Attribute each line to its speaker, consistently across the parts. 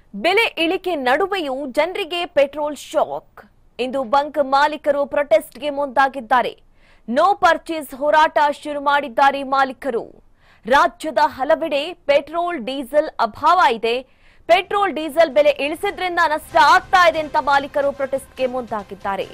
Speaker 1: ಬೆಲೆ ಇಳಿಕೆ ನಡುವೆಯೂ ಜನರಿಗೆ ಪೆಟ್ರೋಲ್ ಶಾಕ್ ಇಂದು ಬಂಕ್ ಮಾಲೀಕರು ಪ್ರೊಟೆಸ್ಟ್ಗೆ ಮುಂದಾಗಿದ್ದಾರೆ ನೋ ಪರ್ಚೇಸ್ ಹೋರಾಟ ಶುರು ಮಾಡಿದ್ದಾರೆ ಮಾಲೀಕರು ರಾಜ್ಯದ ಹಲವೆಡೆ ಪೆಟ್ರೋಲ್ ಡೀಸೆಲ್ ಅಭಾವ ಇದೆ ಪೆಟ್ರೋಲ್ ಡೀಸೆಲ್ ಬೆಲೆ ಇಳಿಸಿದ್ರಿಂದ ನಷ್ಟ ಆಗ್ತಾ ಇದೆ ಅಂತ ಮಾಲೀಕರು ಪ್ರೊಟೆಸ್ಟ್ಗೆ ಮುಂದಾಗಿದ್ದಾರೆ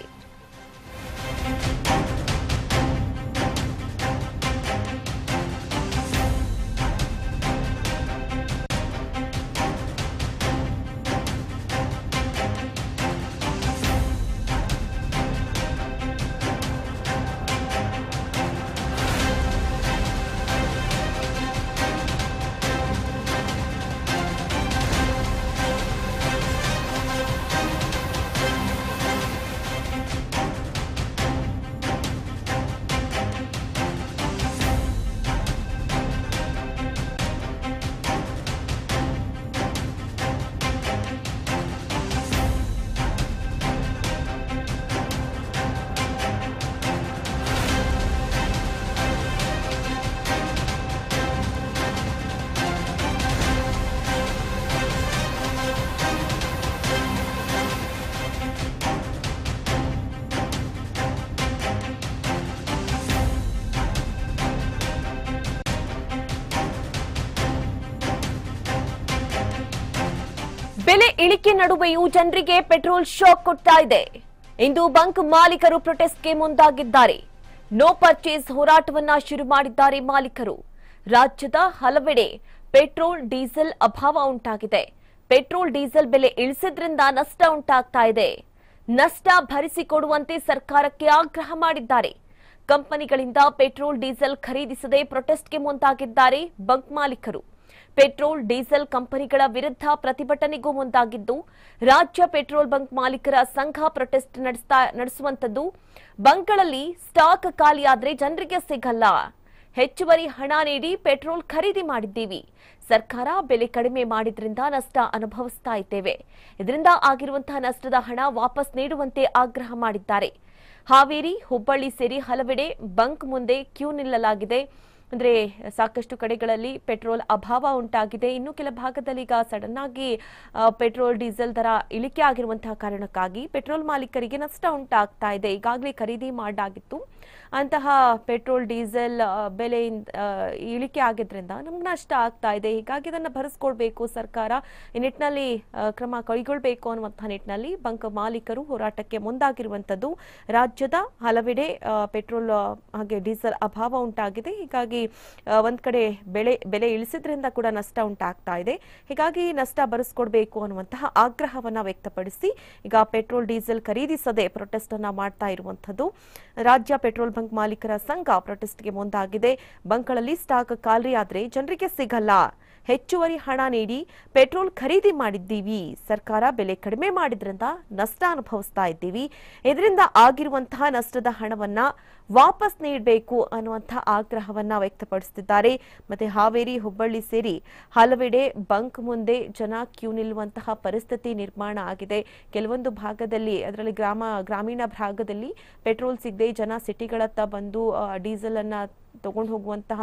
Speaker 1: ಬೆಲೆ ಇಳಿಕೆ ನಡುವೆಯೂ ಜನರಿಗೆ ಪೆಟ್ರೋಲ್ ಶಾಕ್ ಕೊಡ್ತಾ ಇದೆ ಇಂದು ಬಂಕ್ ಮಾಲೀಕರು ಪ್ರೊಟೆಸ್ಟ್ಗೆ ಮುಂದಾಗಿದ್ದಾರೆ ನೋ ಪರ್ಚೇಸ್ ಹೋರಾಟವನ್ನ ಶುರು ಮಾಡಿದ್ದಾರೆ ಮಾಲೀಕರು ರಾಜ್ಯದ ಹಲವೆಡೆ ಪೆಟ್ರೋಲ್ ಡೀಸೆಲ್ ಅಭಾವ ಉಂಟಾಗಿದೆ ಪೆಟ್ರೋಲ್ ಡೀಸೆಲ್ ಬೆಲೆ ಇಳಿಸಿದ್ರಿಂದ ನಷ್ಟ ಉಂಟಾಗ್ತಾ ಇದೆ ನಷ್ಟ ಭರಿಸಿಕೊಡುವಂತೆ ಸರ್ಕಾರಕ್ಕೆ ಆಗ್ರಹ ಮಾಡಿದ್ದಾರೆ ಕಂಪನಿಗಳಿಂದ ಪೆಟ್ರೋಲ್ ಡೀಸೆಲ್ ಖರೀದಿಸದೆ ಪ್ರೊಟೆಸ್ಟ್ಗೆ ಮುಂದಾಗಿದ್ದಾರೆ ಬಂಕ್ ಮಾಲೀಕರು ಪೆಟ್ರೋಲ್ ಡೀಸೆಲ್ ಕಂಪನಿಗಳ ವಿರುದ್ಧ ಪ್ರತಿಭಟನೆಗೂ ಮುಂದಾಗಿದ್ದು ರಾಜ್ಯ ಪೆಟ್ರೋಲ್ ಬಂಕ್ ಮಾಲೀಕರ ಸಂಘ ಪ್ರೊಟೆಸ್ಟ್ ನಡೆಸ್ತಾ ನಡೆಸುವಂತದ್ದು ಬಂಕ್ಗಳಲ್ಲಿ ಸ್ಟಾಕ್ ಖಾಲಿಯಾದ್ರೆ ಜನರಿಗೆ ಸಿಗಲ್ಲ ಹೆಚ್ಚುವರಿ ಹಣ ನೀಡಿ ಪೆಟ್ರೋಲ್ ಖರೀದಿ ಮಾಡಿದ್ದೀವಿ ಸರ್ಕಾರ ಬೆಲೆ ಕಡಿಮೆ ಮಾಡಿದ್ರಿಂದ ನಷ್ಟ ಅನುಭವಿಸ್ತಾ ಇದ್ದೇವೆ ಇದರಿಂದ ಆಗಿರುವಂತಹ ನಷ್ಟದ ಹಣ ವಾಪಸ್ ನೀಡುವಂತೆ ಆಗ್ರಹ ಮಾಡಿದ್ದಾರೆ ಹಾವೇರಿ ಹುಬ್ಬಳ್ಳಿ ಸೇರಿ ಹಲವೆಡೆ ಬಂಕ್ ಮುಂದೆ ಕ್ಯೂ ನಿಲ್ಲಲಾಗಿದೆ ಅಂದ್ರೆ ಸಾಕಷ್ಟು ಕಡೆಗಳಲ್ಲಿ ಪೆಟ್ರೋಲ್ ಅಭಾವ ಉಂಟಾಗಿದೆ ಇನ್ನು ಕೆಲ ಭಾಗದಲ್ಲಿ ಈಗ ಸಡನ್ ಆಗಿ ಆ, ಪೆಟ್ರೋಲ್ ಡೀಸೆಲ್ ದರ ಇಳಿಕೆ ಆಗಿರುವಂತಹ ಕಾರಣಕ್ಕಾಗಿ ಪೆಟ್ರೋಲ್ ಮಾಲೀಕರಿಗೆ ನಷ್ಟ ಉಂಟಾಗ್ತಾ ಇದೆ ಈಗಾಗಲೇ ಖರೀದಿ ಮಾಡಾಗಿತ್ತು ಅಂತಹ ಪೆಟ್ರೋಲ್ ಡೀಸೆಲ್ ಆ, ಬೆಲೆ ಆ, ಇಳಿಕೆ ಆಗಿದ್ರಿಂದ ನಮ್ಗೆ ನಷ್ಟ ಆಗ್ತಾ ಇದೆ ಹೀಗಾಗಿ ಅದನ್ನು ಭರಿಸ್ಕೊಳ್ಬೇಕು ಸರ್ಕಾರ ಈ ನಿಟ್ಟಿನಲ್ಲಿ ಆ, ಕ್ರಮ ಕೈಗೊಳ್ಳಬೇಕು ಅನ್ನುವಂತಹ ನಿಟ್ಟಿನಲ್ಲಿ ಬಂಕ್ ಮಾಲೀಕರು ಹೋರಾಟಕ್ಕೆ ಮುಂದಾಗಿರುವಂತದ್ದು ರಾಜ್ಯದ ಹಲವೆಡೆ ಆ, ಪೆಟ್ರೋಲ್ ಆ, ಹಾಗೆ ಡೀಸೆಲ್ ಅಭಾವ ಉಂಟಾಗಿದೆ ಹೀಗಾಗಿ ಆ, ಒಂದ್ ಕಡೆ ಬೆಳೆ ಬೆಲೆ ಇಳಿಸಿದ್ರಿಂದ ಕೂಡ ನಷ್ಟ ಉಂಟಾಗ್ತಾ ಇದೆ ಹೀಗಾಗಿ ನಷ್ಟ ಭರಿಸ್ಕೊಡ್ಬೇಕು ಅನ್ನುವಂತಹ ಆಗ್ರಹವನ್ನ ವ್ಯಕ್ತಪಡಿಸಿ ಈಗ ಪೆಟ್ರೋಲ್ ಡೀಸೆಲ್ ಖರೀದಿಸದೆ ಪ್ರೊಟೆಸ್ಟ್ ಅನ್ನ ಮಾಡ್ತಾ ಇರುವಂತದ್ದು ರಾಜ್ಯ ಪೆಟ್ರೋಲ್ ಬಂಕ್ ಮಾಲೀಕರ ಸಂಘ ಪ್ರೊಟೆಸ್ಟ್ಗೆ ಮುಂದಾಗಿದೆ ಬಂಕ್ಗಳಲ್ಲಿ ಸ್ಟಾಕ್ ಖಾಲಿ ಆದ್ರೆ ಜನರಿಗೆ ಸಿಗಲ್ಲ ಹೆಚ್ಚುವರಿ ಹಣ ನೀಡಿ ಪೆಟ್ರೋಲ್ ಖರೀದಿ ಮಾಡಿದ್ದೀವಿ ಸರ್ಕಾರ ಬೆಲೆ ಕಡಿಮೆ ಮಾಡಿದ್ರಿಂದ ನಷ್ಟ ಅನುಭವಿಸ್ತಾ ಇದ್ದೀವಿ ಇದರಿಂದ ಆಗಿರುವಂತಹ ನಷ್ಟದ ಹಣವನ್ನ ವಾಪಸ್ ನೀಡಬೇಕು ಅನ್ನುವಂತಹ ಆಗ್ರಹವನ್ನ ವ್ಯಕ್ತಪಡಿಸುತ್ತಿದ್ದಾರೆ ಮತ್ತೆ ಹಾವೇರಿ ಹುಬ್ಬಳ್ಳಿ ಸೇರಿ ಹಲವೆಡೆ ಬಂಕ್ ಮುಂದೆ ಜನ ಕ್ಯೂ ನಿಲ್ಲುವಂತಹ ಪರಿಸ್ಥಿತಿ ನಿರ್ಮಾಣ ಆಗಿದೆ ಕೆಲವೊಂದು ಭಾಗದಲ್ಲಿ ಅದರಲ್ಲಿ ಗ್ರಾಮ ಗ್ರಾಮೀಣ ಭಾಗದಲ್ಲಿ ಪೆಟ್ರೋಲ್ ಸಿಗದೆ ಜನ ಸಿಟಿಗಳತ್ತ ಬಂದು ಆ, ಡೀಸೆಲ್ ಅನ್ನ ತಗೊಂಡು ಹೋಗುವಂತಹ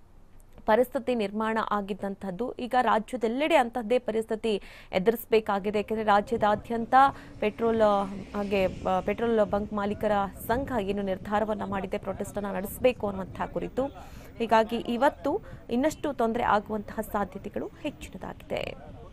Speaker 1: ಪರಿಸ್ಥಿತಿ ನಿರ್ಮಾಣ ಆಗಿದ್ದಂಥದ್ದು ಈಗ ರಾಜ್ಯದೆಲ್ಲೆಡೆ ಅಂತಹದ್ದೇ ಪರಿಸ್ಥಿತಿ ಎದುರಿಸಬೇಕಾಗಿದೆ ಯಾಕೆಂದರೆ ರಾಜ್ಯದಾದ್ಯಂತ ಪೆಟ್ರೋಲ್ ಆ, ಹಾಗೆ ಆ, ಪೆಟ್ರೋಲ್ ಬಂಕ್ ಮಾಲೀಕರ ಸಂಘ ಏನು ನಿರ್ಧಾರವನ್ನು ಮಾಡಿದೆ ಪ್ರೊಟೆಸ್ಟನ್ನು ನಡೆಸಬೇಕು ಅನ್ನುವಂತಹ ಕುರಿತು ಹೀಗಾಗಿ ಇವತ್ತು ಇನ್ನಷ್ಟು ತೊಂದರೆ ಆಗುವಂತಹ ಸಾಧ್ಯತೆಗಳು ಹೆಚ್ಚಿನದಾಗಿದೆ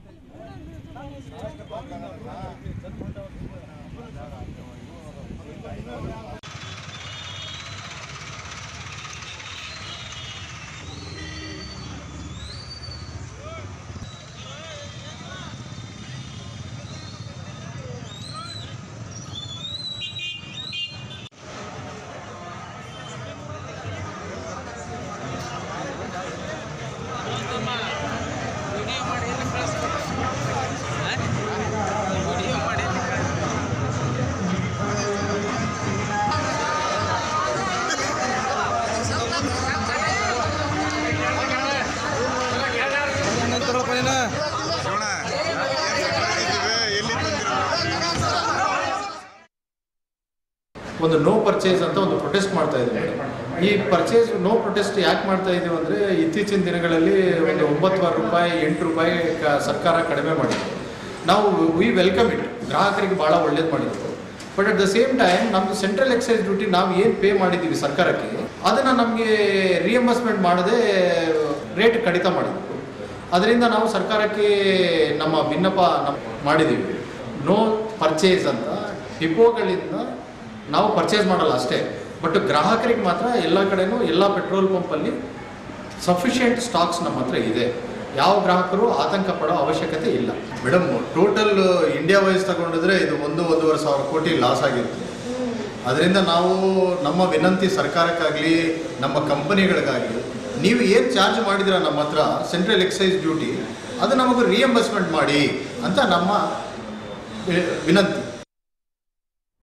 Speaker 2: ಶಿವಣ್ಣ ಎಲ್ಲಿ
Speaker 3: ಒಂದು ನೋ ಪರ್ಚೇಸ್ ಅಂತ ಒಂದು ಪ್ರೊಟೆಸ್ಟ್ ಮಾಡ್ತಾ ಇದ್ದೀವಿ ಈ ಪರ್ಚೇಸ್ ನೋ ಪ್ರೊಟೆಸ್ಟ್ ಯಾಕೆ ಮಾಡ್ತಾ ಇದ್ದೀವಿ ಅಂದರೆ ಇತ್ತೀಚಿನ ದಿನಗಳಲ್ಲಿ ಒಂದು ಒಂಬತ್ತುವರೆ ರೂಪಾಯಿ ಎಂಟು ರೂಪಾಯಿ ಕ- ಸರ್ಕಾರ ಕಡಿಮೆ ಮಾಡಿದೆ ನಾವು ವಿ ವೆಲ್ಕಮ್ ಇಟ್ ಗ್ರಾಹಕರಿಗೆ ಭಾಳ ಒಳ್ಳೇದು ಮಾಡಿದ್ರು but at the same time ನಮ್ಮದು ಸೆಂಟ್ರಲ್ ಎಕ್ಸೈಸ್ ಡ್ಯೂಟಿ ನಾವು ಏನು ಪೇ ಮಾಡಿದ್ದೀವಿ ಸರ್ಕಾರಕ್ಕೆ ಅದನ್ನು ನಮಗೆ ರಿಯಂಬರ್ಸ್ಮೆಂಟ್ ಮಾಡದೆ ರೇಟ್ ಕಡಿತ ಮಾಡಿದ್ರು ಅದರಿಂದ ನಾವು ಸರ್ಕಾರಕ್ಕೆ ನಮ್ಮ ವಿನ್ನಪ ನಮ್ಮ ಮಾಡಿದ್ದೀವಿ ನೋ ಪರ್ಚೇಸ್ ಅಂತ ಡಿಪೋಗಳಿಂದ ನಾವು ಪರ್ಚೇಸ್ ಮಾಡಲ್ಲ ಅಷ್ಟೇ ಬಟ್ ಗ್ರಾಹಕರಿಗೆ ಮಾತ್ರ ಎಲ್ಲ ಕಡೆನೂ ಎಲ್ಲ ಪೆಟ್ರೋಲ್ ಪಂಪಲ್ಲಿ ಸಫಿಷಿಯೆಂಟ್ ಸ್ಟಾಕ್ಸ್ ನಮ್ಮ ಹತ್ರ ಇದೆ ಯಾವ ಗ್ರಾಹಕರು ಆತಂಕ ಪಡೋ ಅವಶ್ಯಕತೆ ಇಲ್ಲ
Speaker 2: ಮೇಡಮ್ ಟೋಟಲ್ ಇಂಡಿಯಾ ವೈಸ್ ತಗೊಂಡಿದ್ರೆ ಇದು ಒಂದು ಒಂದೂವರೆ ಸಾವಿರ ಕೋಟಿ ಲಾಸ್ ಆಗಿರುತ್ತೆ ಅದರಿಂದ ನಾವು ನಮ್ಮ ವಿನಂತಿ ಸರ್ಕಾರಕ್ಕಾಗಲಿ ನಮ್ಮ ಕಂಪನಿಗಳಿಗಾಗಲಿ ನೀವು ಏನು ಚಾರ್ಜ್ ಮಾಡಿದಿರ ನಮ್ಮ ಹತ್ರ ಸೆಂಟ್ರಲ್ ಎಕ್ಸೈಸ್ ಡ್ಯೂಟಿ ಅದು ನಮಗೆ ರಿಯಂಬರ್ಸ್ಮೆಂಟ್ ಮಾಡಿ ಅಂತ ನಮ್ಮ ವಿ- ವಿನಂತಿ